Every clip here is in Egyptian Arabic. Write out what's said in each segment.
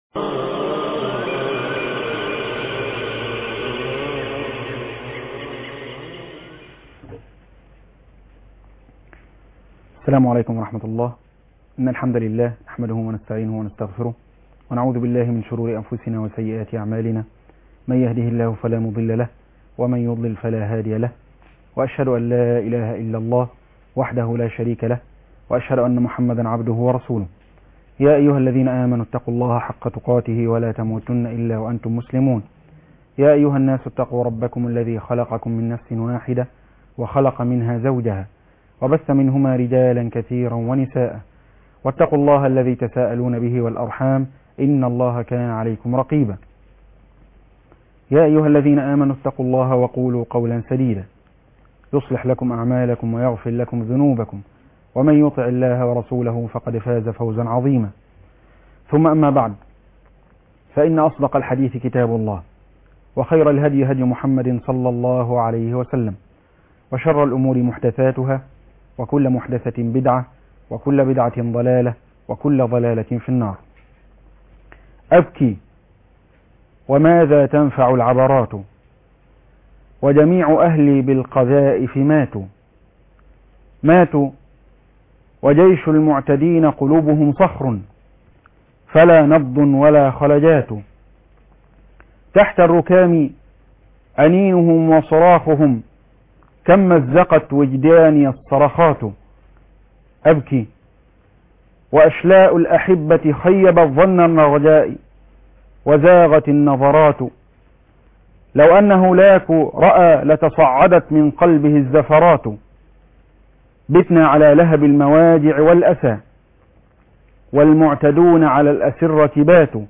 السلام عليكم ورحمة الله إن الحمد لله نحمده ونستعينه ونستغفره ونعوذ بالله من شرور أنفسنا وسيئات أعمالنا من يهده الله فلا مضل له ومن يضلل فلا هادي له وأشهد أن لا إله إلا الله وحده لا شريك له وأشهد أن محمدا عبده ورسوله يا أيها الذين آمنوا اتقوا الله حق تقاته ولا تموتن إلا وأنتم مسلمون يا أيها الناس اتقوا ربكم الذي خلقكم من نفس واحدة وخلق منها زوجها وبث منهما رجالا كثيرا ونساء واتقوا الله الذي تساءلون به والأرحام إن الله كان عليكم رقيبا يا أيها الذين آمنوا اتقوا الله وقولوا قولا سديدا يصلح لكم أعمالكم ويغفر لكم ذنوبكم ومن يطع الله ورسوله فقد فاز فوزا عظيما ثم أما بعد فإن أصدق الحديث كتاب الله وخير الهدي هدي محمد صلى الله عليه وسلم وشر الأمور محدثاتها وكل محدثة بدعة وكل بدعة ضلالة وكل ضلالة في النار أبكي وماذا تنفع العبرات وجميع أهلي بالقذائف ماتوا ماتوا وجيش المعتدين قلوبهم صخر فلا نبض ولا خلجات تحت الركام أنينهم وصراخهم كم مزقت وجداني الصرخات أبكي وأشلاء الأحبة خيبت ظن الرجاء وزاغت النظرات لو أن هلاك رأى لتصعدت من قلبه الزفرات بتنا على لهب المواجع والأسى والمعتدون على الأسرة باتوا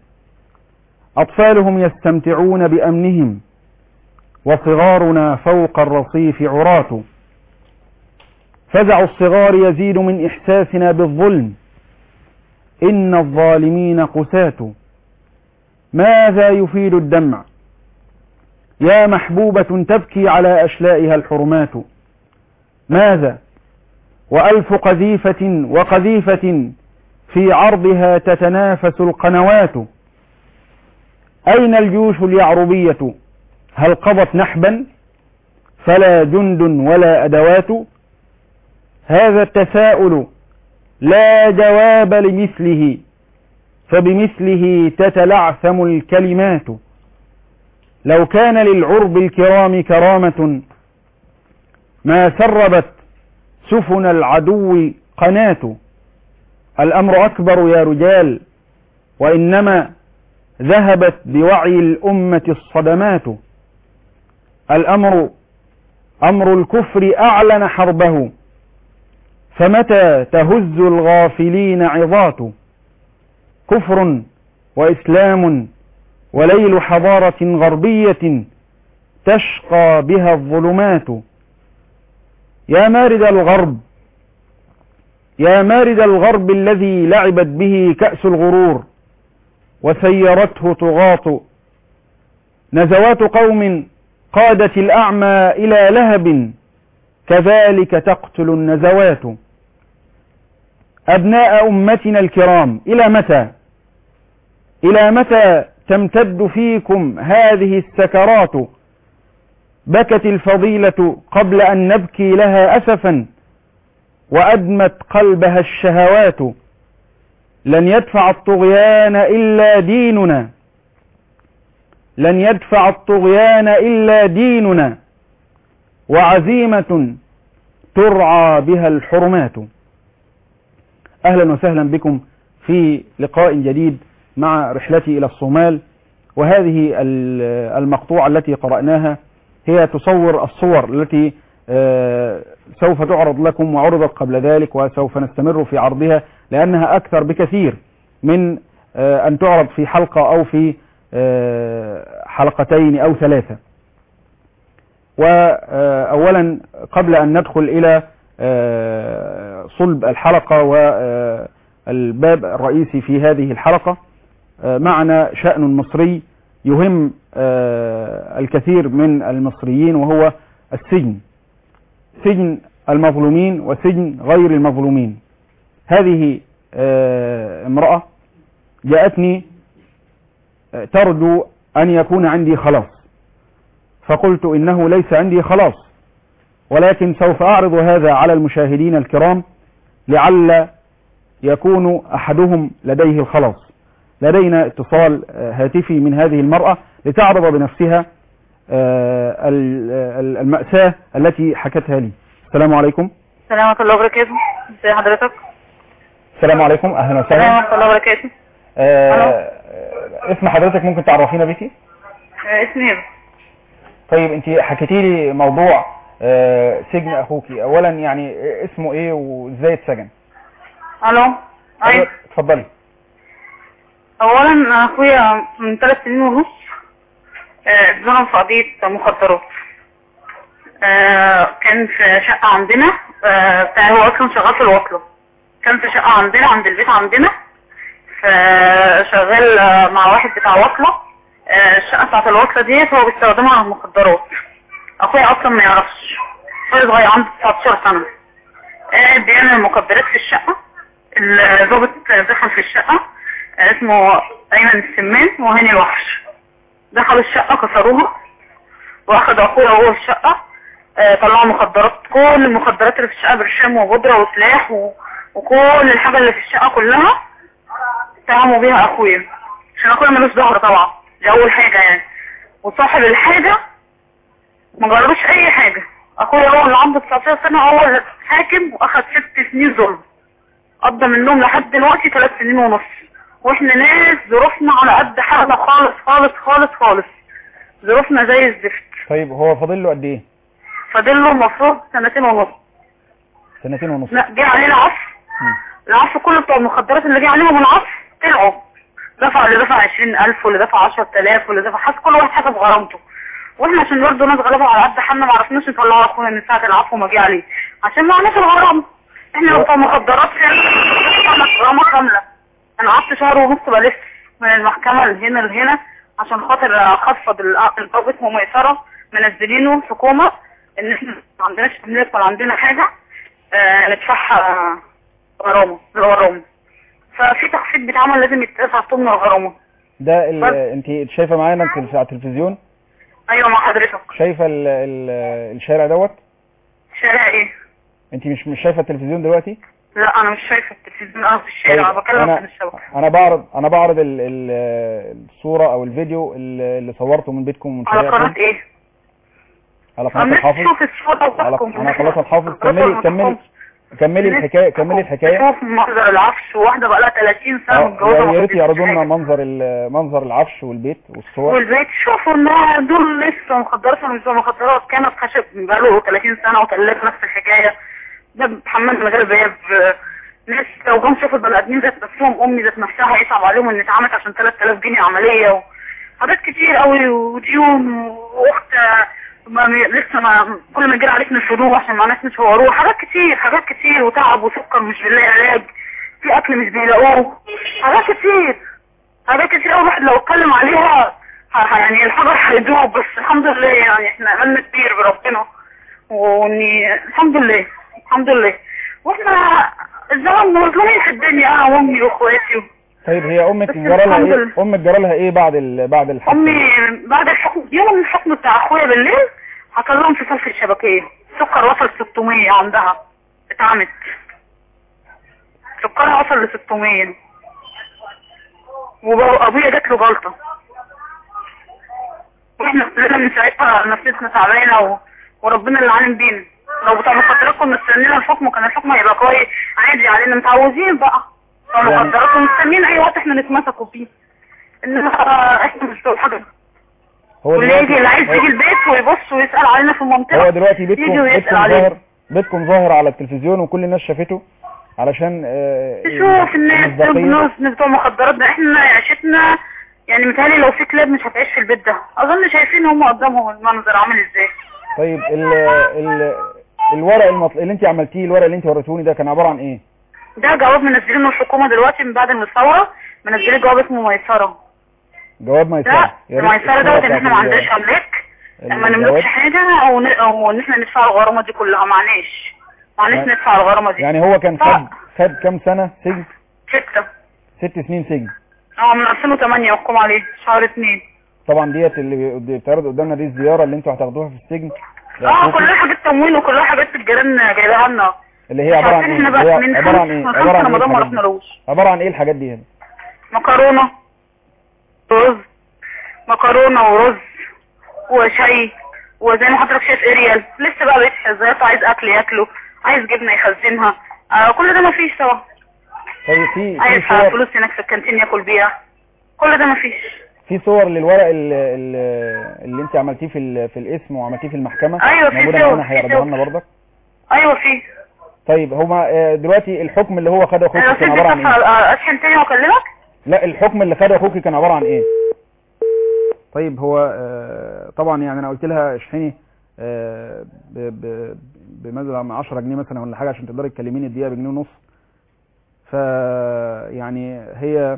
أطفالهم يستمتعون بأمنهم وصغارنا فوق الرصيف عراة فزع الصغار يزيد من إحساسنا بالظلم إن الظالمين قساة ماذا يفيد الدمع يا محبوبة تبكي على أشلائها الحرمات ماذا وألف قذيفة وقذيفة في عرضها تتنافس القنوات أين الجيوش اليعربية هل قضت نحبا فلا جند ولا أدوات هذا التساؤل لا جواب لمثله فبمثله تتلعثم الكلمات لو كان للعرب الكرام كرامة ما سربت سفن العدو قناة الأمر أكبر يا رجال وإنما ذهبت بوعي الأمة الصدمات الأمر أمر الكفر أعلن حربه فمتى تهز الغافلين عظات كفر وإسلام وليل حضارة غربية تشقى بها الظلمات يا مارد الغرب يا مارد الغرب الذي لعبت به كأس الغرور وسيرته طغاة نزوات قوم قادت الأعمى إلى لهب كذلك تقتل النزوات أبناء أمتنا الكرام إلى متى إلى متى تمتد فيكم هذه السكرات بكت الفضيلة قبل أن نبكي لها أسفا وأدمت قلبها الشهوات لن يدفع الطغيان إلا ديننا لن يدفع الطغيان إلا ديننا وعزيمة ترعى بها الحرمات أهلا وسهلا بكم في لقاء جديد مع رحلتي إلى الصومال وهذه المقطوعة التي قرأناها هي تصور الصور التي سوف تعرض لكم وعرضت قبل ذلك وسوف نستمر في عرضها لأنها أكثر بكثير من أن تعرض في حلقة أو في حلقتين أو ثلاثة وأولا قبل أن ندخل إلى صلب الحلقة والباب الرئيسي في هذه الحلقة معنا شأن مصري يهم الكثير من المصريين وهو السجن سجن المظلومين وسجن غير المظلومين هذه امرأة جاءتني ترجو أن يكون عندي خلاص فقلت إنه ليس عندي خلاص ولكن سوف أعرض هذا على المشاهدين الكرام لعل يكون أحدهم لديه الخلاص لدينا اتصال هاتفي من هذه المرأة لتعرض بنفسها المأساة التي حكتها لي السلام عليكم السلام ورحمة الله وبركاته ازي حضرتك السلام عليكم أهلا السلام وسهلا ورحمة الله وبركاته آه، اسم حضرتك ممكن تعرفينا بيكي آه، اسمي هبة طيب انت حكيتي لي موضوع آه، سجن اخوكي اولا يعني اسمه ايه وازاي اتسجن الو ايوه اتفضلي اولا أنا اخويا من ثلاث سنين ونص آه، اتظلم في قضية مخدرات آه، كان في شقة عندنا آه، بتاع هو اصلا شغال في الوصلة كان في شقة عندنا عند البيت عندنا فشغال آه، مع واحد بتاع وصلة آه، الشقة بتاعت الوصلة ديت هو بيستخدمها على المخدرات اخويا اصلا ما يعرفش اخويا صغير عنده 19 سنة قاعد بيعمل مخدرات في الشقة الضابط دخل في الشقة آه، اسمه ايمن السمان وهاني الوحش دخلوا الشقة كسروها واخدوا اخويا وهو في الشقة آه، طلعوا مخدرات كل المخدرات اللي في الشقة برشام وبودرة وسلاح و... وكل الحاجة اللي في الشقة كلها اتهموا بيها اخويا عشان اخويا ملوش ظهر طبعا دي اول حاجة يعني وصاحب الحاجة ما جربوش اي حاجة اخويا هو اللي عنده 19 سنة هو اللي حاكم واخد ست سنين ظلم قضى منهم لحد دلوقتي ثلاث سنين ونص واحنا ناس ظروفنا على قد حالنا خالص خالص خالص خالص ظروفنا زي الزفت طيب هو فاضل له قد ايه فاضل له المفروض سنتين ونص سنتين ونص لا جه علينا عصر مم. العصر كله بتوع المخدرات اللي جه عليهم العصر طلعوا دفع اللي دفع 20000 واللي دفع 10000 واللي دفع حسب كل واحد حسب غرامته واحنا عشان برضه ناس غلابه على قد حالنا ما عرفناش نطلع اخونا من ساعه العفو ما جه عليه عشان ما معناش الغرام احنا لو بتوع مخدرات كان غرامه كامله انا قعدت شهر ونص بلف من المحكمه لهنا لهنا عشان خاطر اخفض الضابط وميسره منزلينه في كوما ان احنا ما عندناش املاك ولا عندنا حاجه آه ندفعها غرامه بالغرامه ففي تخفيض بيتعمل لازم يتدفع ضمن الغرامه ده ال... بس. انت شايفه معانا التلف- على التلفزيون ايوه مع حضرتك شايفه ال... ال... الشارع دوت شارع ايه انت مش مش شايفه التلفزيون دلوقتي لا انا مش شايفه التلفزيون انا في الشارع طيب، بكلمك انا من الشبكه انا بعرض انا بعرض ال... ال... الصوره او الفيديو اللي اللي صورته من بيتكم ومن على قناه شارعكم ايه على قناه الناس الحافظ تشوف الصوره على بتاعتكم على قناه الحافظ كملي كملي كملي الحكايه كملي الحكايه شوف منظر العفش واحده بقى لها 30 سنه اه متجوزه يا وما ريت خدتش يعرضوا لنا حاجة. منظر ال- منظر العفش والبيت والصور والبيت شوفوا ان دول لسه مخدرات ولا مش مخدرات كانت خشب بقاله 30 سنه وثلاجه نفس الحكايه ده حمام من غير باب ناس لو جم شافوا البني ادمين ذات نفسهم امي ذات نفسها هيصعب عليهم ان اتعملت عشان 3000 جنيه عمليه و... حاجات كتير قوي وديون واخت ما م- لسه ما كل ما يجري عليك نشروه عشان معناش نشوروه حاجات كتير حاجات كتير وتعب وسكر مش بنلاقي علاج في اكل مش بيلاقوه حاجات كتير حاجات كتير قوي الواحد لو اتكلم عليها ه- ه- يعني الحجر هيدوب بس الحمد لله يعني احنا املنا كبير بربنا واني الحمد لله الحمد لله واحنا الزمن مظلومين في الدنيا انا وامي واخواتي طيب هي امك بس جرى لها الحمد ايه لله. امك جرى لها ايه بعد ال... بعد الحادثه امي بعد الحكم يوم الحكم بتاع اخويا بالليل حصل لهم انفصال في الشبكيه السكر وصل 600 عندها اتعمت سكرها وصل ل 600 وابويا جات له جلطه واحنا كلنا من ساعتها نفسيتنا تعبانه و... وربنا اللي عالم بينا لو بتاع مخدرات كنا مستنيين الحكم كان الحكم هيبقى كويس عادي علينا متعوزين بقى بتاع يعني- مخدرات ومستنيين اي وقت احنا نتمسكوا فيه انما احنا مش بتوع حاجه هو واللي يجي اللي عايز يجي البيت ويبص ويسأل علينا في المنطقة هو دلوقتي بيتكم يجي ويسأل بيتكم علينا ظاهر بيتكم ظاهر على التلفزيون وكل الناس شافته علشان آه، تشوف الناس المصداقية. بنوز بتوع مخدرات ده احنا عيشتنا يعني متهيألي لو في كلاب مش هتعيش في البيت ده اظن شايفين هم قدامهم المنظر عامل ازاي طيب ال ال الورق المطل... اللي انت عملتيه الورق اللي انت وريتوني ده كان عباره عن ايه ده جواب منزلينه الحكومة دلوقتي من بعد المثورة منزلين جواب اسمه ميسرة جواب ميسره ده يا ريت الميسرة الصورة دوت ان احنا بتاعت ما ال- عندناش املاك ما الجواب. نملكش حاجة او ن- او ان احنا ندفع الغرامة دي كلها معناش معناش يعني- ندفع الغرامة دي يعني هو كان خد آه. خد كام سنة سجن ستة ست سنين سجن اه من 2008 محكوم عليه شهر اتنين طبعا ديت اللي بي- بتعرض قدامنا دي الزياره اللي انتوا هتاخدوها في السجن اه لأخوكي، كلها حاجات تموين وكلها حاجات الجيران جايبها لنا اللي هي عباره عن ايه احنا اللي بقى هي من عباره عن ايه خمس عباره عن ايه رمضان ما الحاجات دي؟ رحنالوش عباره عن ايه الحاجات دي هنا مكرونة رز مكرونة ورز وشاي وزي ما حضرتك شايف اريال لسه بقى بقيت حزات عايز اكل ياكله عايز جبنة يخزنها آه كل ده مفيش طبعا طيب في عايز في صور فلوس هناك في الكانتين ياكل بيها كل ده مفيش في صور للورق ال- ال- اللي انت عملتيه في ال- في الاسم وعملتيه في المحكمه أيوة، في موجوده صور، معانا في هيعرضوها صور. لنا برضك ايوه في طيب هما آه، دلوقتي الحكم اللي هو خده اخوك انا كان سبت عباره عن ايه صفحة اشحن تاني واكلمك لا الحكم اللي خده اخوك كان عباره عن ايه طيب هو آه، طبعا يعني انا قلت لها اشحني آه، ب- ب- بمثلا 10 جنيه مثلا ولا حاجه عشان تقدري تكلميني الدقيقه بجنيه ونص ف يعني هي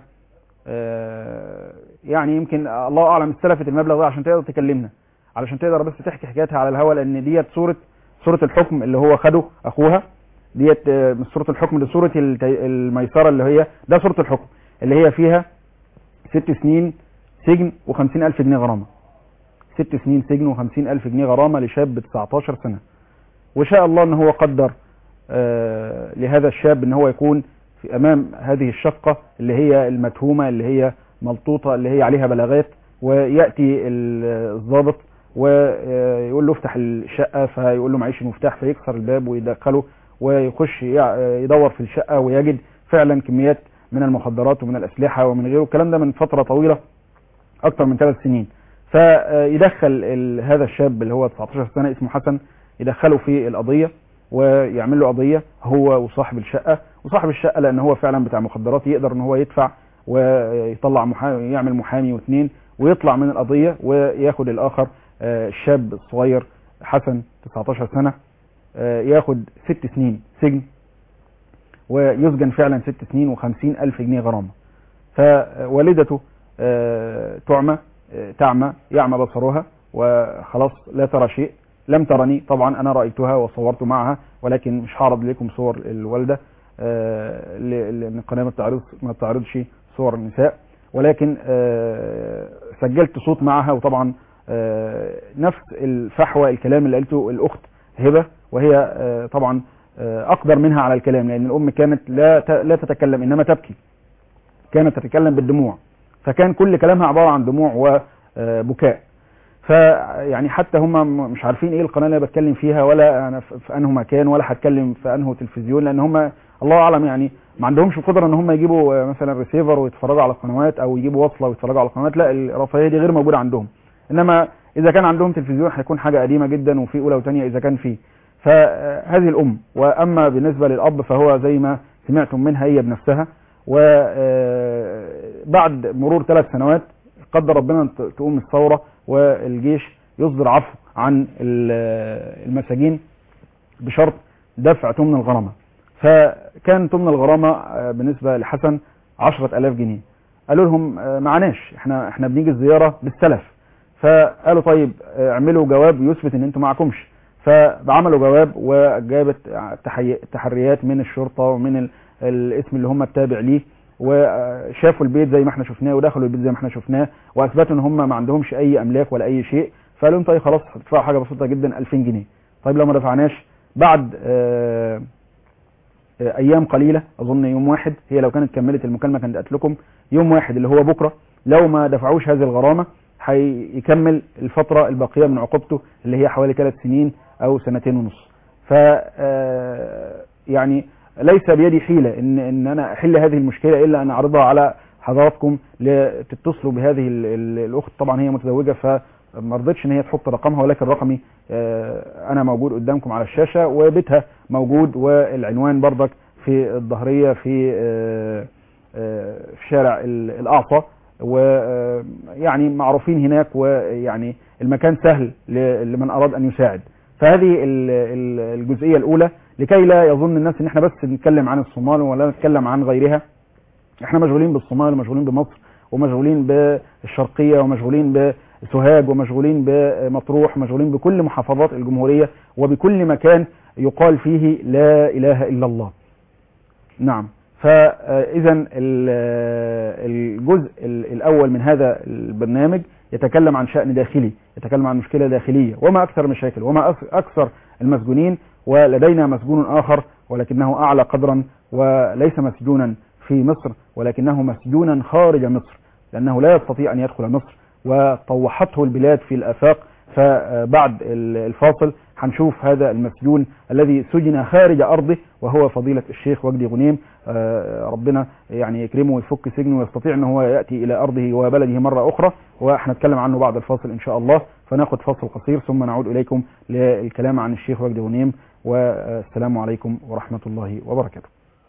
آه، يعني يمكن الله اعلم استلفت المبلغ ده عشان تقدر تكلمنا علشان تقدر بس تحكي حكايتها على الهوا لان ديت صوره صوره الحكم اللي هو خده اخوها ديت آه، مش صوره الحكم دي صوره الت- الميسره اللي هي ده صوره الحكم اللي هي فيها ست سنين سجن وخمسين ألف جنيه غرامة ست سنين سجن وخمسين ألف جنيه غرامة لشاب 19 سنة وشاء الله ان هو قدر آه لهذا الشاب ان هو يكون في امام هذه الشقة اللي هي المتهومة اللي هي ملطوطة اللي هي عليها بلاغات ويأتي ال- الضابط ويقول له افتح الشقة فيقول له معيش المفتاح فيكسر الباب ويدخله ويخش يع- يدور في الشقة ويجد فعلا كميات من المخدرات ومن الأسلحة ومن غيره الكلام ده من فترة طويلة أكثر من ثلاث سنين فيدخل ال- هذا الشاب اللي هو 19 سنة اسمه حسن يدخله في القضية ويعمل له قضية هو وصاحب الشقة وصاحب الشقة لأن هو فعلا بتاع مخدرات يقدر ان هو يدفع ويطلع محامي يعمل محامي واثنين ويطلع من القضية وياخد الآخر آه، الشاب الصغير حسن 19 سنة آه، ياخد ست سنين سجن ويسجن فعلا ست سنين وخمسين ألف جنيه غرامة فوالدته آه، تعمى آه، تعمى يعمى بصرها وخلاص لا ترى شيء لم ترني طبعا أنا رأيتها وصورت معها ولكن مش هعرض لكم صور الوالدة آه، ل- لأن القناة ما بتعرض ما بتعرضش صور النساء ولكن آه، سجلت صوت معها وطبعا آه، نفس الفحوى الكلام اللي قالته الأخت هبة وهي آه، طبعا آه، أقدر منها على الكلام لأن الأم كانت لا ت- لا تتكلم إنما تبكي كانت تتكلم بالدموع فكان كل كلامها عبارة عن دموع وبكاء فيعني حتى هم مش عارفين ايه القناه اللي انا بتكلم فيها ولا انا في في انه مكان ولا هتكلم في انه تلفزيون لان هم الله اعلم يعني ما عندهمش القدره ان هم يجيبوا آه، مثلا ريسيفر ويتفرجوا على القنوات او يجيبوا وصله ويتفرجوا على القنوات لا الرفاهيه دي غير موجوده عندهم انما اذا كان عندهم تلفزيون هيكون حاجه قديمه جدا وفي اولى وثانيه اذا كان فيه فهذه الام واما بالنسبه للاب فهو زي ما سمعتم منها هي بنفسها وبعد مرور ثلاث سنوات قدر ربنا أن ت- تقوم الثوره والجيش يصدر عفو عن ال- المساجين بشرط دفع ثمن الغرامه فكان ثمن الغرامه آه، بالنسبه لحسن 10000 جنيه قالوا لهم آه، معناش احنا احنا بنيجي الزياره بالسلف فقالوا طيب آه، اعملوا جواب يثبت ان انتم معكمش فعملوا جواب وجابت تحي- تحريات من الشرطه ومن ال- الاسم اللي هم التابع ليه وشافوا البيت زي ما احنا شفناه ودخلوا البيت زي ما احنا شفناه واثبتوا ان هم ما عندهمش اي املاك ولا اي شيء فقالوا لهم طيب خلاص هتدفعوا حاجه بسيطه جدا 2000 جنيه طيب لو ما دفعناش بعد آه، آه، ايام قليله اظن يوم واحد هي لو كانت كملت المكالمه كانت قالت لكم يوم واحد اللي هو بكره لو ما دفعوش هذه الغرامه هيكمل الفتره الباقيه من عقوبته اللي هي حوالي ثلاث سنين او سنتين ونص ف آه، يعني ليس بيدي حيله ان ان انا احل هذه المشكله الا ان اعرضها على حضراتكم لتتصلوا بهذه ال- ال- الاخت طبعا هي متزوجه فما رضتش ان هي تحط رقمها ولكن رقمي آه، انا موجود قدامكم على الشاشه وبيتها موجود والعنوان برضك في الظهريه في آه، آه، في شارع ال- الاعصى ويعني معروفين هناك ويعني المكان سهل ل- لمن اراد ان يساعد فهذه ال- ال- الجزئيه الاولى لكي لا يظن الناس ان احنا بس بنتكلم عن الصومال ولا نتكلم عن غيرها احنا مشغولين بالصومال ومشغولين بمصر ومشغولين بالشرقيه ومشغولين بسوهاج ومشغولين بمطروح ومشغولين بكل محافظات الجمهوريه وبكل مكان يقال فيه لا اله الا الله نعم فإذا الجزء الأول من هذا البرنامج يتكلم عن شأن داخلي يتكلم عن مشكلة داخلية وما أكثر المشاكل وما أكثر المسجونين ولدينا مسجون آخر ولكنه أعلى قدرا وليس مسجونا في مصر ولكنه مسجونا خارج مصر لأنه لا يستطيع أن يدخل مصر وطوحته البلاد في الآفاق فبعد الفاصل هنشوف هذا المسجون الذي سجن خارج أرضه وهو فضيلة الشيخ وجدي غنيم ربنا يعني يكرمه ويفك سجنه ويستطيع أنه هو يأتي إلى أرضه وبلده مرة أخرى وهنتكلم عنه بعد الفاصل إن شاء الله فناخد فاصل قصير ثم نعود إليكم للكلام عن الشيخ وجدي غنيم والسلام عليكم ورحمة الله وبركاته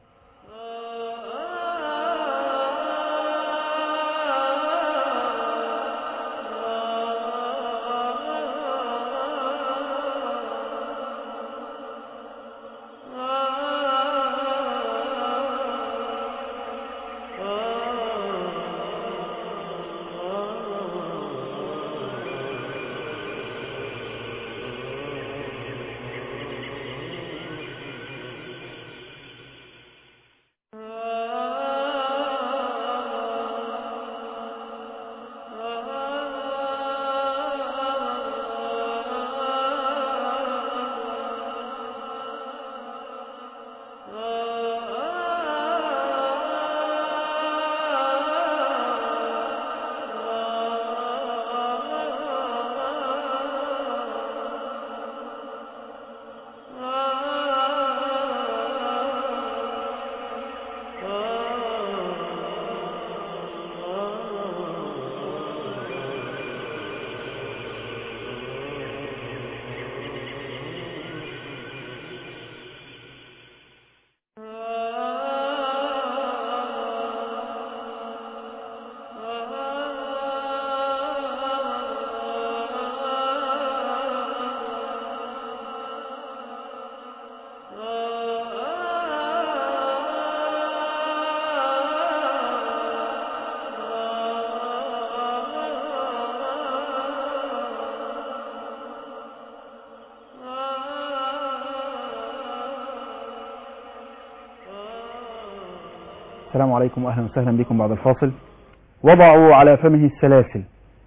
السلام عليكم واهلا وسهلا بكم بعد الفاصل وضعوا على فمه السلاسل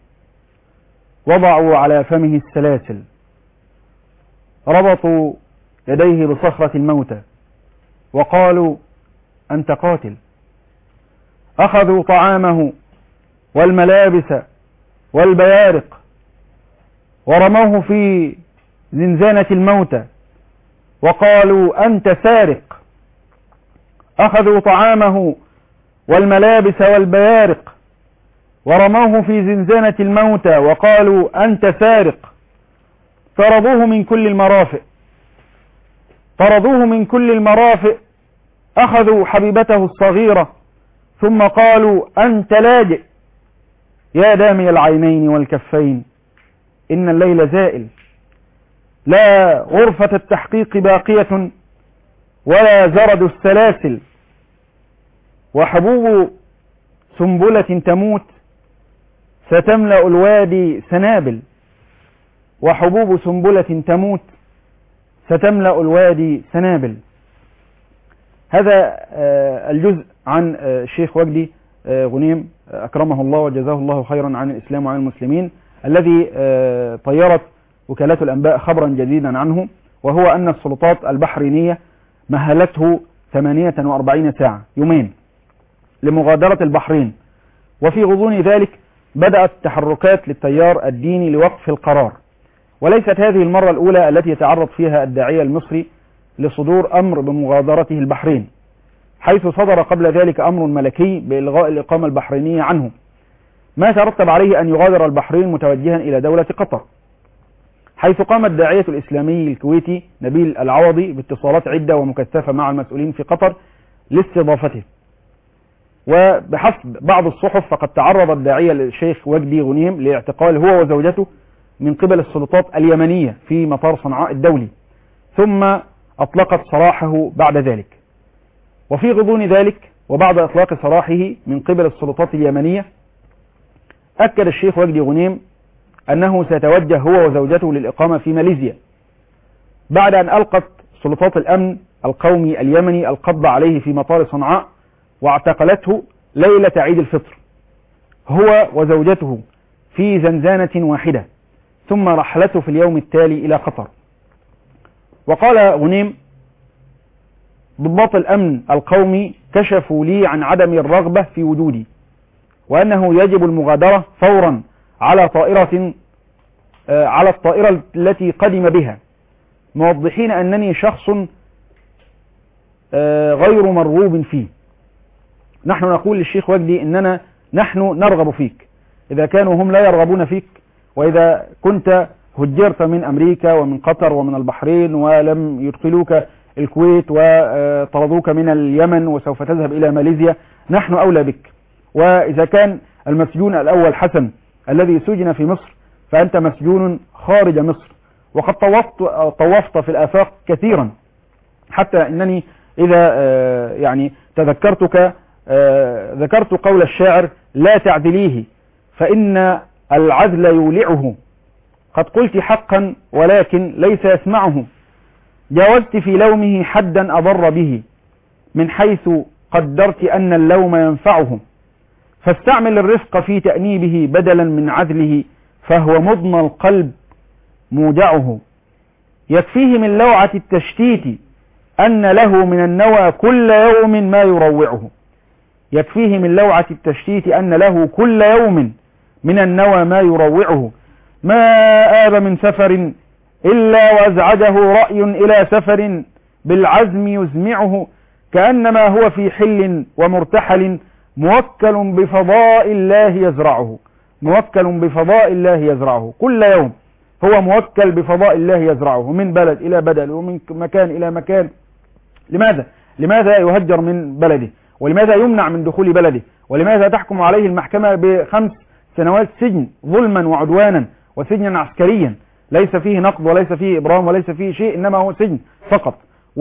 وضعوا على فمه السلاسل ربطوا يديه بصخرة الموتى وقالوا أنت قاتل أخذوا طعامه والملابس والبيارق ورموه في زنزانة الموتى وقالوا أنت سارق أخذوا طعامه والملابس والبيارق ورموه في زنزانة الموتى وقالوا أنت سارق طردوه من كل المرافئ طردوه من كل المرافئ أخذوا حبيبته الصغيرة ثم قالوا أنت لاجئ يا دامي العينين والكفين إن الليل زائل لا غرفة التحقيق باقية ولا زرد السلاسل وحبوب سنبلة تموت ستملأ الوادي سنابل وحبوب سنبلة تموت ستملأ الوادي سنابل هذا الجزء عن الشيخ وجدي غنيم أكرمه الله وجزاه الله خيرا عن الإسلام وعن المسلمين الذي طيرت وكالات الأنباء خبرا جديدا عنه وهو أن السلطات البحرينية مهلته 48 ساعة يومين لمغادرة البحرين وفي غضون ذلك بدأت تحركات للتيار الديني لوقف القرار وليست هذه المرة الأولى التي يتعرض فيها الداعية المصري لصدور أمر بمغادرته البحرين حيث صدر قبل ذلك أمر ملكي بإلغاء الإقامة البحرينية عنه ما ترتب عليه أن يغادر البحرين متوجها إلى دولة قطر حيث قام الداعية الإسلامي الكويتي نبيل العوضي باتصالات عدة ومكثفة مع المسؤولين في قطر لاستضافته وبحسب بعض الصحف فقد تعرض الداعية للشيخ وجدي غنيم لاعتقال هو وزوجته من قبل السلطات اليمنية في مطار صنعاء الدولي ثم أطلقت سراحه بعد ذلك وفي غضون ذلك وبعد إطلاق سراحه من قبل السلطات اليمنية أكد الشيخ وجدي غنيم أنه سيتوجه هو وزوجته للإقامة في ماليزيا بعد أن ألقت سلطات الأمن القومي اليمني القبض عليه في مطار صنعاء واعتقلته ليلة عيد الفطر هو وزوجته في زنزانة واحدة ثم رحلته في اليوم التالي إلى قطر وقال غنيم ضباط الأمن القومي كشفوا لي عن عدم الرغبة في وجودي وأنه يجب المغادرة فورا على طائرة آه، على الطائرة التي قدم بها موضحين أنني شخص آه، غير مرغوب فيه نحن نقول للشيخ وجدي إننا نحن نرغب فيك إذا كانوا هم لا يرغبون فيك وإذا كنت هجرت من أمريكا ومن قطر ومن البحرين ولم يدخلوك الكويت وطردوك من اليمن وسوف تذهب إلى ماليزيا نحن أولى بك وإذا كان المسجون الأول حسن الذي سجن في مصر فأنت مسجون خارج مصر وقد طوفت, طوفت في الآفاق كثيرا حتى أنني إذا آه، يعني تذكرتك آه، ذكرت قول الشاعر لا تعدليه فإن العدل يولعه قد قلت حقا ولكن ليس يسمعه جاوزت في لومه حدا أضر به من حيث قدرت أن اللوم ينفعه فاستعمل الرفق في تأنيبه بدلا من عدله فهو مضنى القلب مودعه يكفيه من لوعة التشتيت أن له من النوى كل يوم ما يروعه يكفيه من لوعة التشتيت أن له كل يوم من النوى ما يروعه ما آب من سفر إلا وازعجه رأي إلى سفر بالعزم يزمعه كأنما هو في حل ومرتحل موكل بفضاء الله يزرعه موكل بفضاء الله يزرعه كل يوم هو موكل بفضاء الله يزرعه من بلد إلى بلد ومن مكان إلى مكان لماذا؟ لماذا يهجر من بلده ولماذا يمنع من دخول بلده ولماذا تحكم عليه المحكمة بخمس سنوات سجن ظلما وعدوانا وسجنا عسكريا ليس فيه نقض وليس فيه إبرام وليس فيه شيء إنما هو سجن فقط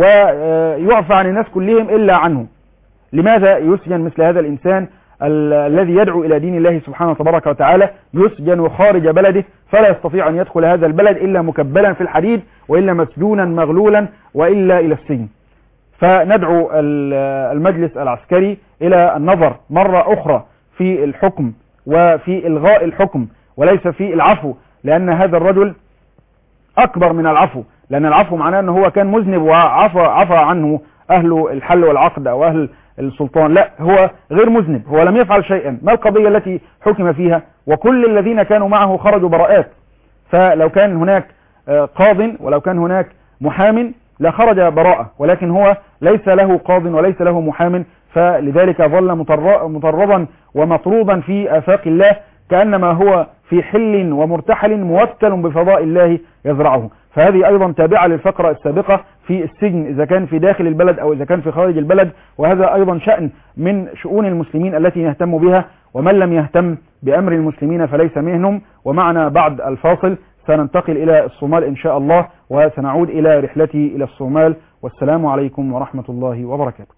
ويعفى عن الناس كلهم إلا عنه لماذا يسجن مثل هذا الإنسان الذي يدعو إلى دين الله سبحانه تبارك وتعالى يسجن خارج بلده فلا يستطيع أن يدخل هذا البلد إلا مكبلا في الحديد وإلا مسجونا مغلولا وإلا إلى السجن فندعو المجلس العسكري إلى النظر مرة أخرى في الحكم وفي إلغاء الحكم وليس في العفو لأن هذا الرجل أكبر من العفو لأن العفو معناه أنه هو كان مذنب وعفى عفى عنه أهل الحل والعقد أو أهل السلطان لا هو غير مذنب هو لم يفعل شيئا ما القضية التي حكم فيها وكل الذين كانوا معه خرجوا براءات فلو كان هناك قاض ولو كان هناك محام لخرج براءة ولكن هو ليس له قاض وليس له محام فلذلك ظل مطربا ومطرودا في آفاق الله كأنما هو في حل ومرتحل موكل بفضاء الله يزرعه فهذه أيضا تابعة للفقرة السابقة في السجن إذا كان في داخل البلد أو إذا كان في خارج البلد وهذا أيضا شأن من شؤون المسلمين التي يهتم بها ومن لم يهتم بأمر المسلمين فليس منهم ومعنا بعد الفاصل سننتقل إلى الصومال إن شاء الله وسنعود إلى رحلتي إلى الصومال والسلام عليكم ورحمة الله وبركاته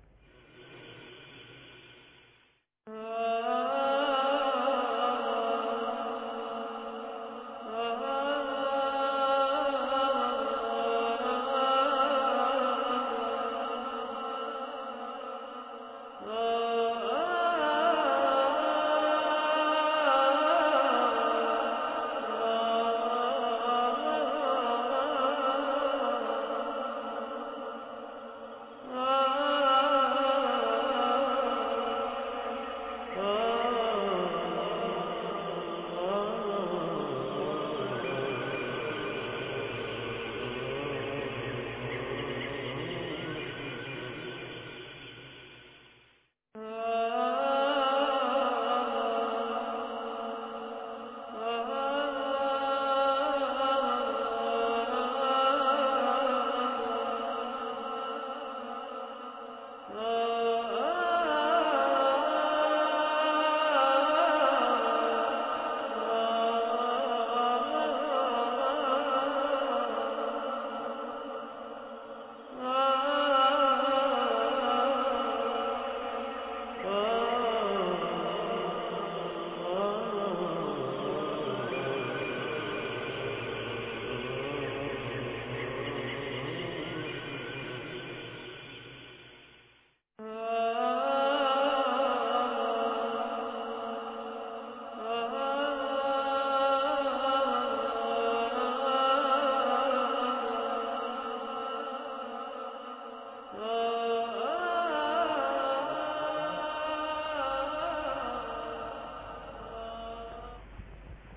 Ah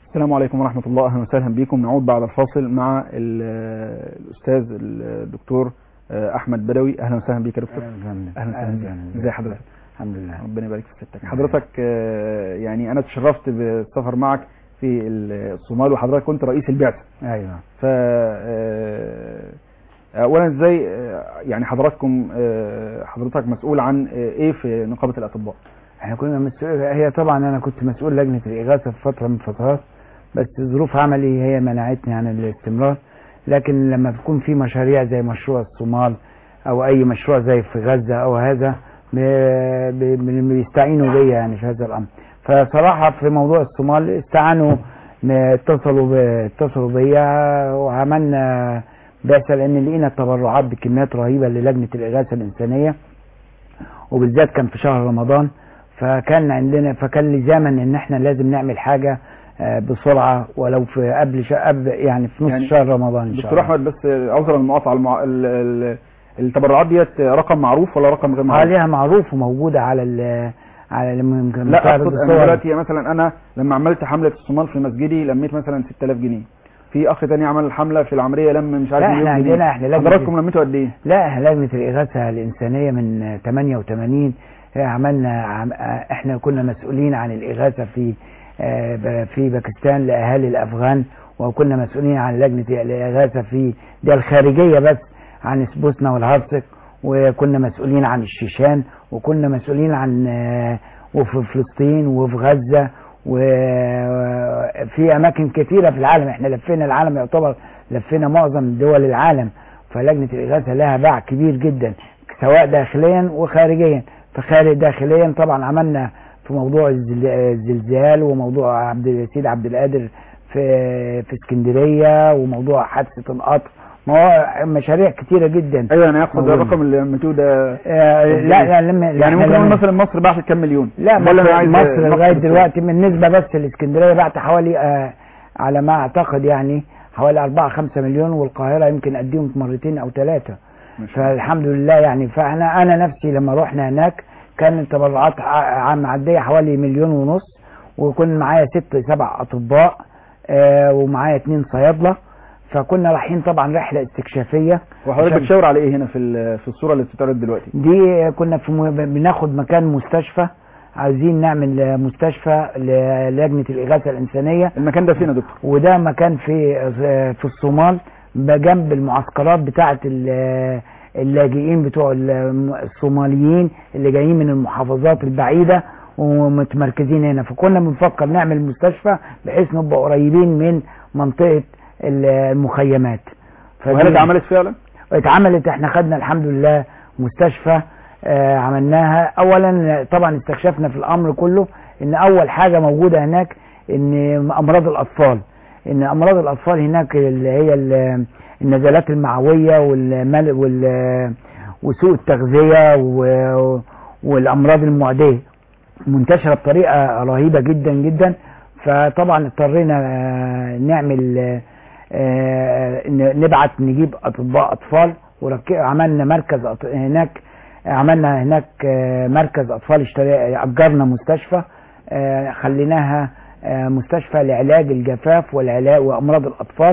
السلام عليكم ورحمة الله أهلا وسهلا بكم نعود بعد الفاصل مع ال- الأستاذ الدكتور أحمد بدوي أهلا وسهلا بك يا دكتور أهلا وسهلا بك ازي حضرتك الحمد لله ربنا يبارك في ستك حضرتك آه، يعني أنا تشرفت بالسفر معك في الصومال وحضرتك كنت رئيس البعثة ايوه ف آه، اولا ازاي آه، يعني حضراتكم آه، حضرتك مسؤول عن آه، ايه في نقابه الاطباء احنا كنا مسؤول هي طبعا انا كنت مسؤول لجنه الاغاثه في فتره من الفترات بس ظروف عملي هي منعتني عن الاستمرار لكن لما تكون في مشاريع زي مشروع الصومال او اي مشروع زي في غزه او هذا ب- ب- بيستعينوا بيا يعني في هذا الامر فصراحه في موضوع الصومال استعانوا م- اتصلوا ب- اتصلوا بيا وعملنا بعثه لان لقينا تبرعات بكميات رهيبه للجنه الاغاثه الانسانيه وبالذات كان في شهر رمضان فكان عندنا فكان لزاما ان احنا لازم نعمل حاجه آه، بسرعه ولو في قبل شا... قبل يعني في نص يعني شهر رمضان ان شاء دكتور الله احمد بس آه، عذرا المقاطعه المع... ال... ال... التبرعات ديت رقم معروف ولا رقم غير اه معروف ليها معروف وموجوده على ال على الم- لا مستعرض اقصد انا الصور. دلوقتي مثلا انا لما عملت حمله الصومال في مسجدي لميت مثلا 6000 جنيه في اخ تاني عمل حمله في العمريه لم مش عارف لا، مليون احنا جنيه. عندنا- احنا لجنة- حضراتكم لميتوا قد ايه لا احنا لجنه الاغاثه الانسانيه من 88 آه، عملنا عم- آه، احنا كنا مسؤولين عن الاغاثه في آه، ب- في باكستان لاهالي الافغان وكنا مسؤولين عن لجنه الاغاثه في دي الخارجيه بس عن سبوسنا والهرسك وكنا مسؤولين عن الشيشان وكنا مسؤولين عن آه، وفي فلسطين وفي غزه وفي اماكن كثيره في العالم احنا لفينا العالم يعتبر لفينا معظم دول العالم فلجنه الاغاثه لها باع كبير جدا سواء داخليا وخارجيا فخارج داخليا طبعا عملنا في موضوع الزل- الزلزال وموضوع عبد السيد عبد القادر في في اسكندريه وموضوع حادثه القطر مواضيع- مشاريع كتيره جدا ايوه انا اقصد موجود. الرقم اللي لميتوه ده آه، لا لا لما يعني إحنا ممكن لما- نقول مثلا مصر بعثت كام مليون لا ده اللي أنا مصر, عايز مصر نقصد لغايه الصورة. دلوقتي بالنسبه بس لاسكندريه بعت حوالي آه على ما اعتقد يعني حوالي 4 5 مليون والقاهره يمكن اديهم مرتين او ثلاثه ماشي. فالحمد لله يعني فاحنا انا نفسي لما رحنا هناك كان التبرعات ع- معديه حوالي مليون ونص وكان معايا ست سبع اطباء آه ومعايا اتنين صيادله فكنا رايحين طبعا رحله استكشافيه وحضرتك عشان- بتشاور على ايه هنا في ال- في الصوره اللي بتتعرض دلوقتي دي كنا في م- بناخد مكان مستشفى عايزين نعمل مستشفى للجنة الإغاثة الإنسانية المكان ده فين يا دكتور وده مكان في في الصومال بجنب المعسكرات بتاعة ال- اللاجئين بتوع الم- الصوماليين اللي جايين من المحافظات البعيدة ومتمركزين هنا فكنا بنفكر نعمل مستشفى بحيث نبقى قريبين من منطقة المخيمات وهل فدي- اتعملت فعلا اتعملت احنا خدنا الحمد لله مستشفى آه عملناها اولا طبعا استكشفنا في الامر كله ان اول حاجه موجوده هناك ان امراض الاطفال ان امراض الاطفال هناك اللي هي ال- النزلات المعويه والمل وال وسوء التغذيه و- والامراض المعديه منتشره بطريقه رهيبه جدا جدا فطبعا اضطرينا آه، نعمل آه، آه، ن- نبعت نجيب اطباء اطفال وعملنا مركز أط- هناك عملنا هناك آه، مركز اطفال اشتري اجرنا مستشفى آه، خليناها آه، مستشفى لعلاج الجفاف والعلاج وامراض الاطفال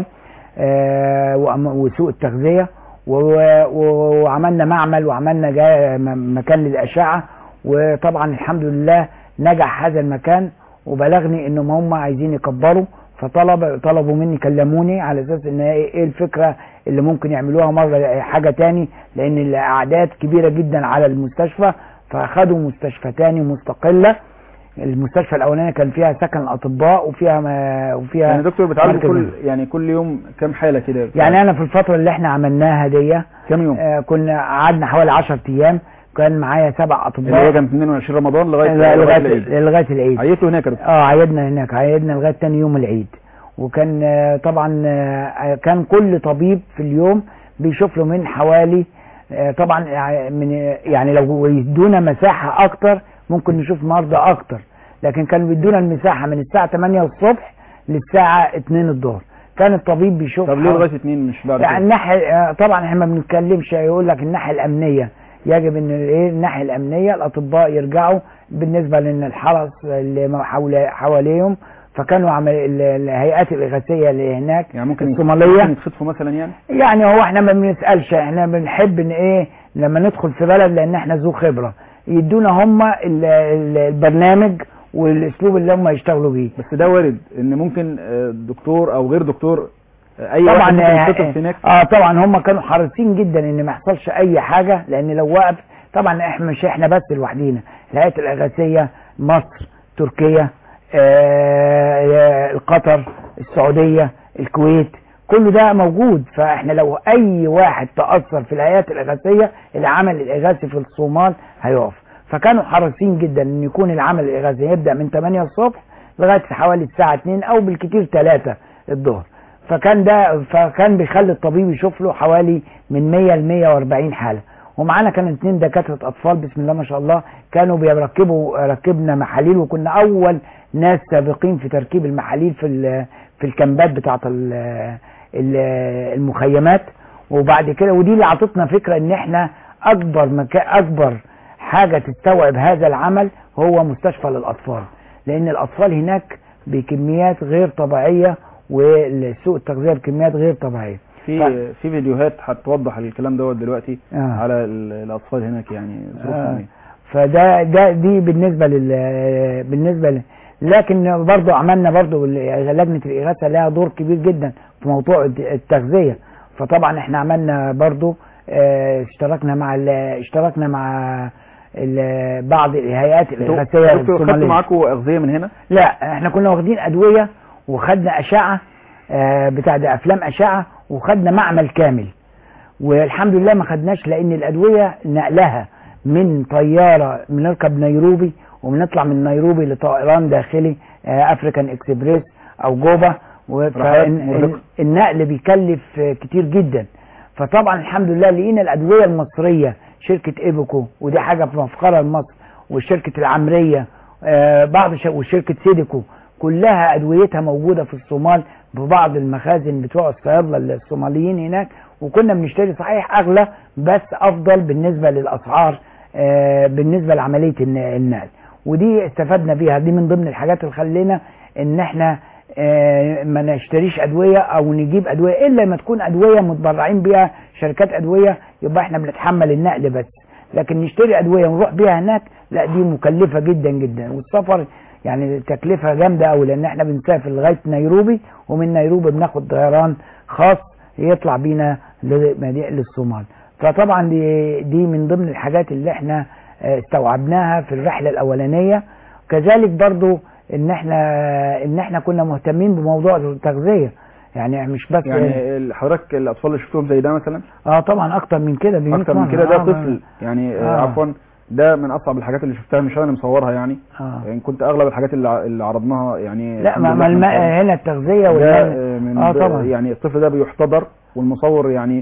آه، وأم- وسوء التغذيه و- و- وعملنا معمل وعملنا جا- م- مكان للاشعه وطبعا الحمد لله نجح هذا المكان وبلغني انهم هم عايزين يكبروا فطلب طلبوا مني كلموني على اساس ان ايه إيه الفكره اللي ممكن يعملوها مره حاجه تاني لان الاعداد كبيره جدا على المستشفى فاخدوا مستشفى تاني مستقله المستشفى الاولانيه كان فيها سكن اطباء وفيها ما وفيها يعني دكتور بتعالجوا مركز كل يعني كل يوم كام حاله كده يعني انا في الفتره اللي احنا عملناها دي كام يوم آه كنا قعدنا حوالي 10 ايام كان معايا سبع اللي هي اطباء كانت 22 رمضان لغايه لغايه لغايه العيد لغايه العيد عيطوا هناك يا دكتور اه عيدنا هناك عيدنا لغايه تاني يوم العيد وكان آه، طبعا آه، كان كل طبيب في اليوم بيشوف له من حوالي آه، طبعا آه، من يعني لو يدونا مساحه اكتر ممكن نشوف مرضى اكتر لكن كانوا بيدونا المساحه من الساعه 8 الصبح للساعه 2 الظهر كان الطبيب بيشوف طب ليه حوالي- لغايه اثنين مش بعد يعني كده؟ الناحيه آه، طبعا احنا ما بنتكلمش يقول لك الناحيه الامنيه يجب ان ايه الناحيه الامنيه الاطباء يرجعوا بالنسبه لان الحرس اللي ما حول- حواليهم فكانوا عمل ال- الهيئات الاغاثيه اللي هناك يعني ممكن الصوماليه ممكن يتخطفوا مثلا يعني يعني هو احنا ما بنسالش احنا بنحب ان ايه لما ندخل في بلد لان احنا ذو خبره يدونا هم ال- ال- البرنامج والاسلوب اللي هم يشتغلوا بيه بس ده وارد ان ممكن آه، دكتور او غير دكتور آه، اي طبعا واحد ممكن آه، يتخطف هناك اه طبعا هم كانوا حريصين جدا ان ما يحصلش اي حاجه لان لو وقف طبعا احنا مش احنا بس لوحدينا الهيئات الاغاثيه مصر تركيا آه قطر السعوديه الكويت كل ده موجود فاحنا لو اي واحد تاثر في الهيئات الاغاثيه العمل الاغاثي في الصومال هيقف فكانوا حريصين جدا ان يكون العمل الاغاثي يبدا من 8 الصبح لغايه حوالي الساعه 2 او بالكثير 3 الظهر فكان ده فكان بيخلي الطبيب يشوف له حوالي من 100 ل 140 حاله ومعانا كان اثنين دكاتره اطفال بسم الله ما شاء الله كانوا بيركبوا ركبنا محاليل وكنا اول ناس سابقين في تركيب المحاليل في ال- في الكامبات بتاعه ال- ال- المخيمات وبعد كده ودي اللي عطتنا فكره ان احنا اكبر مكان اكبر حاجه تستوعب هذا العمل هو مستشفى للاطفال لان الاطفال هناك بكميات غير طبيعيه وسوء التغذيه بكميات غير طبيعيه في في فيديوهات هتوضح الكلام دوت دلوقتي آه. على ال- الاطفال هناك يعني ظروفهم آه. ايه فده ده دي بالنسبه لل بالنسبه ل... لكن برضو عملنا برضو ال- لجنه الاغاثه لها دور كبير جدا في موضوع الت- التغذيه فطبعا احنا عملنا برضو آه، اشتركنا مع ال- اشتركنا مع ال- بعض الهيئات الاغاثيه دكتور خدتوا الصوماليه معاكم اغذيه من هنا لا احنا كنا واخدين ادويه وخدنا اشعه آه، بتاع ده افلام اشعه وخدنا معمل كامل والحمد لله ما خدناش لان الادويه نقلها من طياره بنركب نيروبي وبنطلع من نيروبي لطيران داخلي آه، افريكان اكسبريس او جوبا و- رحلات فالن- مرهقة. النقل بيكلف آه، كتير جدا فطبعا الحمد لله لقينا الادويه المصريه شركه ايبوكو ودي حاجه في مفخره لمصر وشركه العمريه آه، بعض ش- وشركه سيديكو كلها ادويتها موجوده في الصومال ببعض المخازن بتوع الصيادله الصوماليين هناك وكنا بنشتري صحيح اغلى بس افضل بالنسبه للاسعار آه، بالنسبه لعمليه الن- النقل ودي استفدنا بيها دي من ضمن الحاجات اللي خلينا ان احنا آه، ما نشتريش ادويه او نجيب ادويه الا لما تكون ادويه متبرعين بيها شركات ادويه يبقى احنا بنتحمل النقل بس لكن نشتري ادويه ونروح بيها هناك لا دي مكلفه جدا جدا والسفر يعني تكلفه جامده قوي لان احنا بنسافر لغايه نيروبي ومن نيروبي بناخد طيران خاص يطلع بينا لمدينه للصومال فطبعا دي دي من ضمن الحاجات اللي احنا آه، استوعبناها في الرحله الاولانيه كذلك برضو ان احنا ان احنا كنا مهتمين بموضوع التغذيه يعني مش بس يعني ال- حضرتك الاطفال اللي شفتهم زي ده مثلا اه طبعا اكتر من كده بمية اكتر من مرة. كده ده آه، طفل يعني آه. آه. عفوا ده من اصعب الحاجات اللي شفتها مش انا اللي مصورها يعني آه. يعني كنت اغلب الحاجات اللي ع- اللي عرضناها يعني لا الحمد ما, لله ما إحنا الماء مصورين. هنا التغذيه ده والماء آه، من اه ب- طبعا يعني الطفل ده بيحتضر والمصور يعني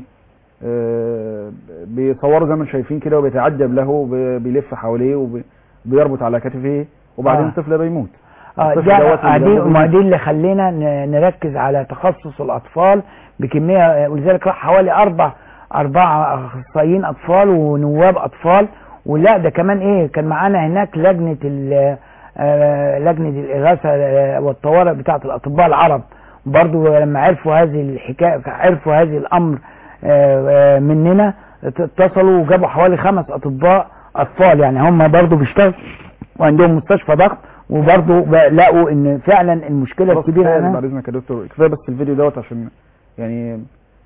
آه، بيصوره زي ما انتم شايفين كده وبيتعجب له وبيلف حواليه وبيربط على كتفه وبعدين آه. الطفل ده بيموت اه الطفل ده دوت اللي آه، دي بيموت ما دي اللي خلينا ن- نركز على تخصص الاطفال بكميه آه، ولذلك راح حوالي اربع اربع اخصائيين اطفال ونواب اطفال ولا ده كمان ايه كان معانا هناك لجنه ال- آه، لجنه الاغاثه آه، والطوارئ بتاعه الاطباء العرب برضو لما عرفوا هذه الحكايه عرفوا هذه الامر آه، آه، مننا اتصلوا وجابوا حوالي خمس اطباء اطفال يعني هم برضو بيشتغلوا وعندهم مستشفى ضغط وبرضو ب- لقوا ان فعلا المشكله خلاص الكبيره كفاية هنا بعد اذنك يا دكتور كفايه بس الفيديو دوت عشان يعني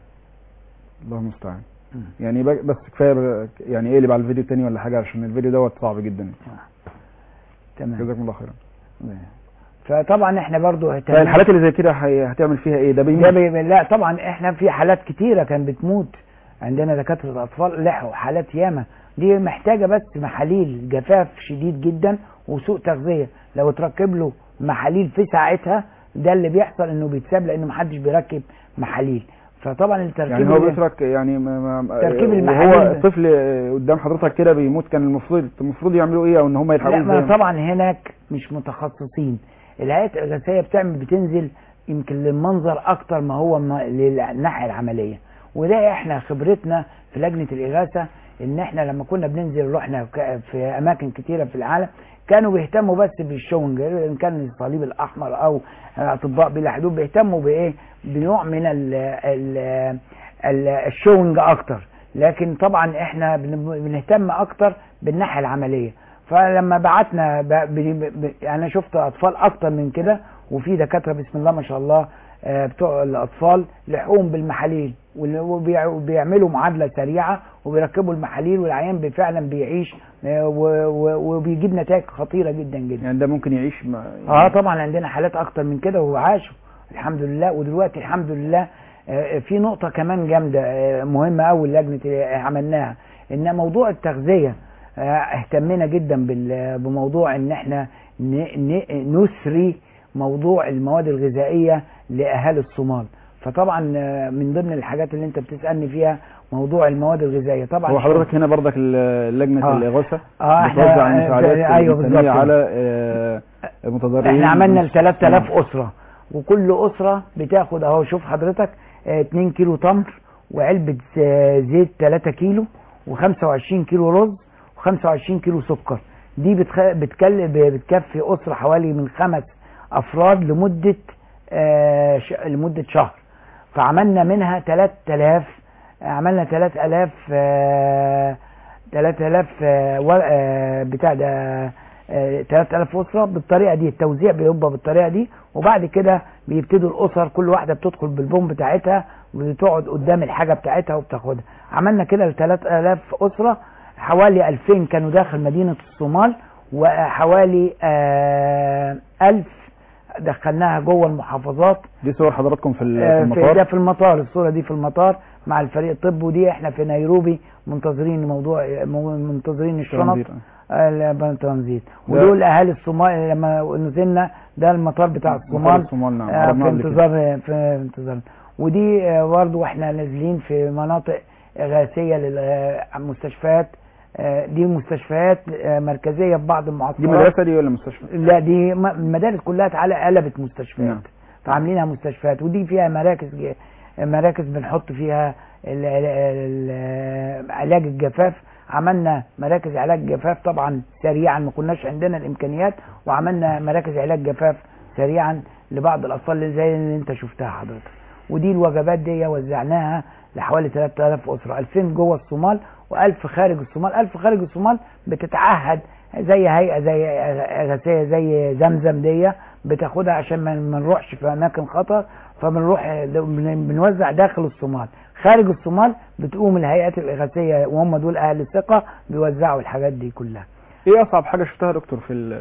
الله المستعان يعني ب- بس كفايه ب- يعني اقلب على الفيديو التاني ولا حاجه عشان الفيديو دوت صعب جدا تمام جزاكم الله خيرا فطبعا احنا برضو اهتمنا- الحالات اللي زي كده هي- هتعمل فيها ايه ده ده بيموت بي... لا طبعا احنا في حالات كتيره كان بتموت عندنا دكاتره اطفال لحقوا حالات ياما دي محتاجه بس محاليل جفاف شديد جدا وسوء تغذيه لو تركب له محاليل في ساعتها ده اللي بيحصل انه بيتساب لانه محدش بيركب محاليل فطبعا التركيب يعني هو اللي- بيترك يعني ما ما تركيب وهو المحاليل ده. الطفل قدام حضرتك كده بيموت كان المفروض المفروض يعملوا ايه او ان هم يلحقوه لا ما ازاي طبعا هناك مش متخصصين الهيئات الإغاثية بتعمل بتنزل يمكن للمنظر أكتر ما هو ما للناحية العملية وده احنا خبرتنا في لجنة الإغاثة ان احنا لما كنا بننزل رحنا ك- في اماكن كتيره في العالم كانوا بيهتموا بس بالشونج ان كان الصليب الاحمر او اطباء بلا حدود بيهتموا بايه بنوع من ال ال ال الشونج اكتر لكن طبعا احنا بن- بنهتم اكتر بالناحيه العمليه فلما بعتنا ب... ب... ب... انا شفت اطفال اكتر من كده وفي دكاتره بسم الله ما شاء الله آه، بتوع الاطفال لحقوهم بالمحاليل وال- وبيع- وبيعملوا معادله سريعه وبيركبوا المحاليل والعيان بي- فعلا بيعيش آه، و- و- وبيجيب نتائج خطيره جدا جدا يعني ده ممكن يعيش مع اه طبعا عندنا حالات اكتر من كده وعاشوا الحمد لله ودلوقتي الحمد لله آه، في نقطة كمان جامدة آه، مهمة أوي اللجنة اللي عملناها إن موضوع التغذية آه، اهتمينا جدا بال- بموضوع إن احنا ن- ن- نسري موضوع المواد الغذائية لأهالي الصومال فطبعا آه، من ضمن الحاجات اللي انت بتسألني فيها موضوع المواد الغذائية طبعا هو حضرتك هنا برضك ال- لجنة آه. الإغاثة اه احنا بتوزع آه، المساعدات ايوه الإنسانية بالظبط على آه، المتضررين احنا عملنا ل 3000 نعم. اسره وكل اسره بتاخد اهو شوف حضرتك آه، 2 كيلو تمر وعلبه آه، زيت 3 كيلو و25 كيلو رز و25 كيلو سكر دي بتخ... بتكل... بتكفي اسره حوالي من خمس افراد لمده آه، ش... لمده شهر فعملنا منها 3000 عملنا 3000 آه، 3000 آه، ور- آه، بتاع ده آه، 3000 اسره بالطريقه دي التوزيع بيبقى بالطريقه دي وبعد كده بيبتدوا الاسر كل واحده بتدخل بالبوم بتاعتها وتقعد قدام الحاجه بتاعتها وبتاخدها عملنا كده ل 3000 اسره حوالي 2000 كانوا داخل مدينه الصومال وحوالي آه 1000 دخلناها جوه المحافظات دي صور حضراتكم في ال- في آه، في ده المطار في المطار الصورة دي في المطار مع الفريق الطبي ودي احنا في نيروبي منتظرين موضوع منتظرين الشنط ترانزيت. آه، الترانزيت ده- ودول اهالي الصومال لما نزلنا ده المطار بتاع مطار الصومال الصومال، نعم. آه، عرفناه في قبل كده. انتظار في انتظار ودي آه، برضو احنا نازلين في مناطق غاثية للمستشفيات دي مستشفيات آه، مركزية في بعض دي المعسكرات مدرسة دي ولا مستشفى؟ لا دي م- المدارس كلها تعالى قلبت مستشفيات نعم. فعاملينها مستشفيات ودي فيها مراكز ج- مراكز بنحط فيها ال- ال- ال- علاج الجفاف عملنا مراكز علاج جفاف طبعا سريعا ما كناش عندنا الامكانيات وعملنا مراكز علاج جفاف سريعا لبعض الاطفال اللي زي اللي انت شفتها حضرتك ودي الوجبات دي وزعناها لحوالي 3000 اسره 2000 جوه الصومال و1000 خارج الصومال 1000 خارج الصومال بتتعهد زي هيئه زي غسيه زي زمزم دي بتاخدها عشان ما ما نروحش في اماكن خطر فبنروح بن- بنوزع داخل الصومال خارج الصومال بتقوم الهيئات الاغاثيه وهم دول اهل الثقه بيوزعوا الحاجات دي كلها ايه اصعب حاجة شفتها يا دكتور في ال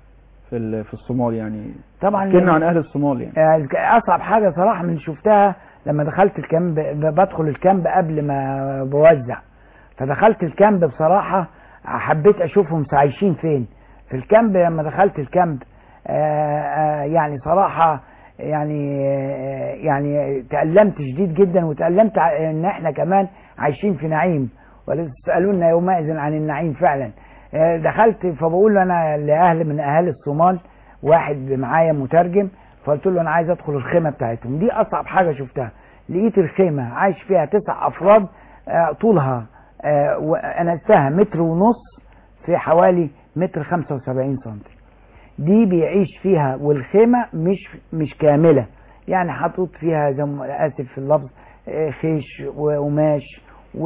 في ال في الصومال يعني طبعا كنا عن اهل الصومال يعني آه، اصعب حاجه صراحه من شفتها لما دخلت الكامب ب- بدخل الكامب قبل ما بوزع فدخلت الكامب بصراحه حبيت اشوفهم عايشين فين في الكامب لما دخلت الكامب آه، آه، يعني صراحه يعني آه، يعني تألمت شديد جدا وتألمت ع- ان احنا كمان عايشين في نعيم ولتسألون يومئذ عن النعيم فعلا آه، دخلت فبقول له انا لاهل من اهالي الصومال واحد معايا مترجم فقلت له انا عايز ادخل الخيمه بتاعتهم دي اصعب حاجه شفتها لقيت الخيمه عايش فيها تسع افراد آه، طولها آه، وانا قستها متر ونص في حوالي متر 75 سنتي دي بيعيش فيها والخيمه مش مش كامله يعني حاطط فيها زي ما اسف في اللفظ آه، خيش وقماش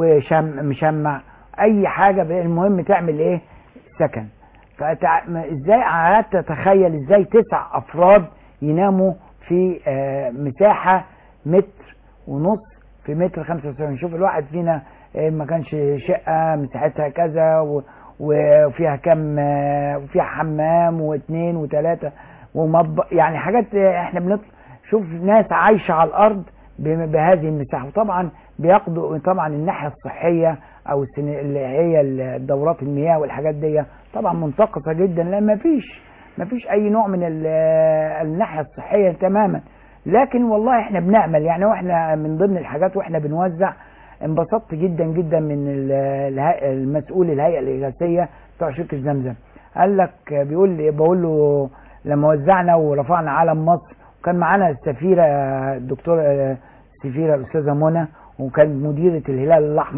وشم مشمع اي حاجه بقى المهم تعمل ايه سكن فأتع... ما- ازاي قعدت اتخيل ازاي تسع افراد يناموا في آه، مساحه متر ونص في متر 75 شوف الواحد فينا آه، ما كانش شقه مساحتها كذا و... وفيها كم آه، وفيها حمام واثنين وثلاثه ومطبخ يعني حاجات آه، احنا بنطلع شوف ناس عايشه على الارض ب- بهذه المساحه وطبعا بياخدوا طبعا الناحيه الصحيه او السن- اللي هي الدورات المياه والحاجات دي طبعا منتقصه جدا لان ما فيش ما فيش اي نوع من ال- الناحيه الصحيه تماما لكن والله احنا بنعمل يعني واحنا من ضمن الحاجات واحنا بنوزع انبسطت جدا جدا من ال- الهي- المسؤول الهيئه الاغاثيه بتوع شركه زمزم قال لك بيقول لي بقول له لما وزعنا ورفعنا علم مصر وكان معانا السفيره الدكتوره السفيره الاستاذه منى وكان مديره الهلال الاحمر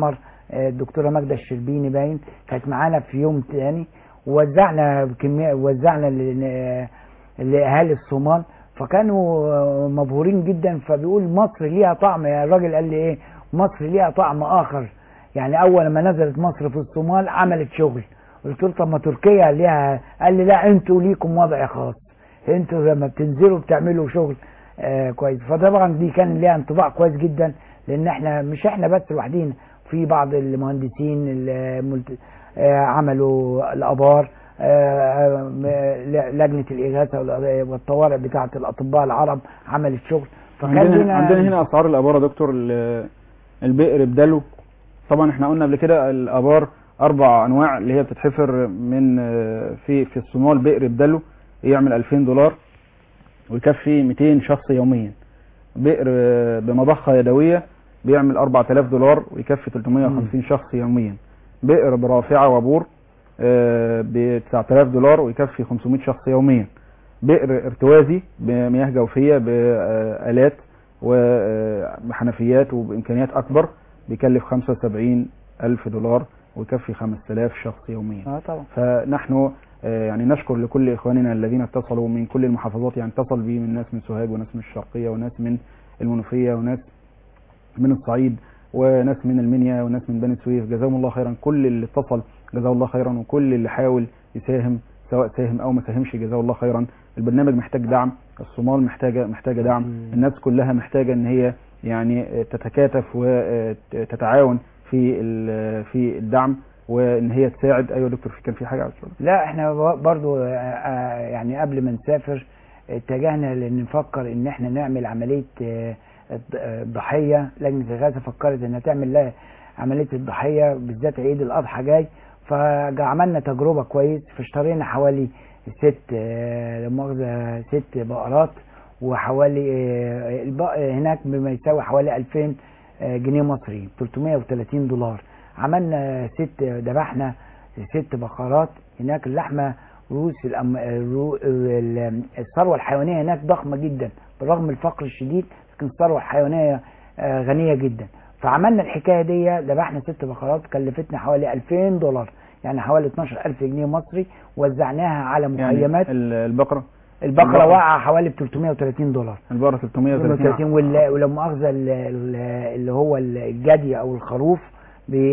آه، الدكتوره ماجده الشربيني باين كانت معانا في يوم تاني ووزعنا كميه وزعنا ل- لاهالي الصومال فكانوا آه، مبهورين جدا فبيقول مصر ليها طعم يا الراجل قال لي ايه مصر ليها طعم اخر يعني اول ما نزلت مصر في الصومال عملت شغل قلت له طب ما تركيا ليها قال لي لا انتوا ليكم وضع خاص انتوا لما بتنزلوا بتعملوا شغل آه كويس فطبعا دي كان ليها انطباع كويس جدا لان احنا مش احنا بس لوحدينا في بعض المهندسين اللي ملت- آه عملوا الابار آه، آه، لجنه الاغاثه والأ- والطوارئ بتاعه الاطباء العرب عملت شغل فكان عندنا لنا عندنا هنا اسعار الابار يا دكتور ال- البئر بدلو طبعا احنا قلنا قبل كده الابار اربع انواع اللي هي بتتحفر من آه، في في الصومال بئر بدلو يعمل 2000 دولار ويكفي 200 شخص يوميا بئر آه، بمضخه يدويه بيعمل 4000 دولار ويكفي 350 شخص يوميا بئر برافعه وبور ب 9000 دولار ويكفي 500 شخص يوميا بئر ارتوازي بمياه جوفيه بآلات وبحنفيات وبامكانيات اكبر بيكلف 75 الف دولار ويكفي 5000 شخص يوميا اه طبعا فنحن آه، يعني نشكر لكل اخواننا الذين اتصلوا من كل المحافظات يعني اتصل بي من ناس من سوهاج وناس من الشرقيه وناس من المنوفيه وناس من الصعيد وناس من المنيا وناس من بني سويف جزاهم الله خيرا كل اللي اتصل جزاه الله خيرا وكل اللي حاول يساهم سواء ساهم او ما ساهمش جزاه الله خيرا البرنامج محتاج دعم الصومال محتاجه محتاجه دعم مم. الناس كلها محتاجه ان هي يعني تتكاتف وتتعاون في ال- في الدعم وان هي تساعد ايوه يا دكتور في كان في حاجه عاوز تقولها؟ لا احنا ب- برضو آه، آه، يعني قبل ما نسافر اتجهنا لان نفكر ان احنا نعمل عمليه آه، الض- آه، الضحيه لجنه الغاثه فكرت انها تعمل لها عمليه الضحيه بالذات عيد الاضحى جاي فعملنا تجربه كويس فاشترينا حوالي ست آه، لا مؤاخذه ست بقرات وحوالي آه، البق هناك بما يساوي حوالي 2000 آه، جنيه مصري 330 دولار عملنا ست ذبحنا ست بقرات هناك اللحمه روس الأم... الرو... ال- الثروه الحيوانيه هناك ضخمه جدا بالرغم من الفقر الشديد لكن الثروه الحيوانيه آه، غنيه جدا فعملنا الحكايه دي ذبحنا ست بقرات كلفتنا حوالي 2000 دولار يعني حوالي 12000 جنيه مصري وزعناها على مخيمات يعني ال- البقره البقره البقرة. واقعه حوالي ب 330 دولار البقره 330 330 وال- ولو مؤاخذه ال- ال- اللي هو الجدي او الخروف بي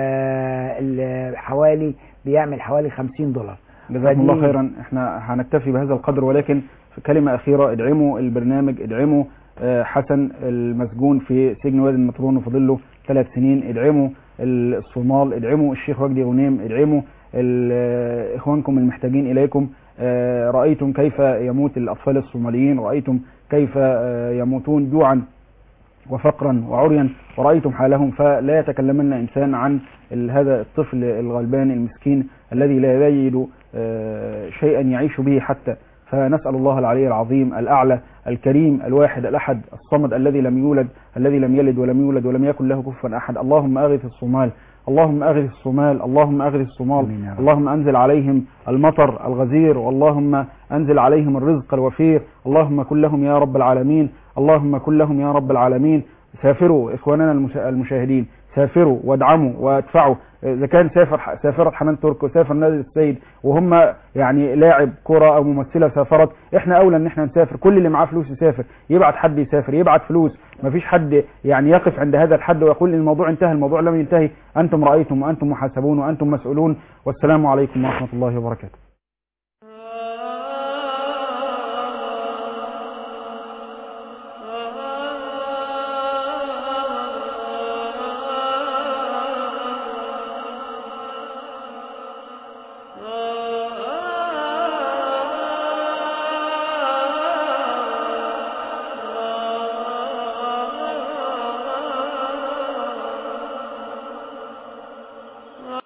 ال- حوالي بيعمل حوالي 50 دولار جزاكم الله فدي- خيرا احنا هنكتفي بهذا القدر ولكن في كلمة أخيرة ادعموا البرنامج ادعموا آه، حسن المسجون في سجن وادي النطرون وفاضل له ثلاث سنين ادعموا الصومال ادعموا الشيخ وجدي غنيم ادعموا ال- آه، إخوانكم المحتاجين إليكم آه، رأيتم كيف يموت الأطفال الصوماليين رأيتم كيف آه، يموتون جوعا وفقرا وعريا ورأيتم حالهم فلا يتكلمن إنسان عن ال- هذا الطفل الغلبان المسكين الذي لا يجد آه، شيئا يعيش به حتى فنسأل الله العلي العظيم الأعلى الكريم الواحد الأحد الصمد الذي لم يولد الذي لم يلد ولم يولد ولم يكن له كفوا أحد اللهم أغث الصومال اللهم أغث الصومال اللهم أغث الصومال آمين يا رب. اللهم أنزل عليهم المطر الغزير واللهم أنزل عليهم الرزق الوفير اللهم كن لهم يا رب العالمين اللهم كن لهم يا رب العالمين سافروا إخواننا المش- المشاهدين سافروا وادعموا وادفعوا إذا كان سافر سافرت حنان ترك وسافر نادي السيد وهم يعني لاعب كرة أو ممثلة سافرت احنا أولى إن احنا نسافر كل اللي معاه فلوس يسافر يبعت حد يسافر يبعت فلوس مفيش حد يعني يقف عند هذا الحد ويقول إن الموضوع انتهى الموضوع لم ينتهي أنتم رأيتم وأنتم محاسبون وأنتم مسؤولون والسلام عليكم ورحمة الله وبركاته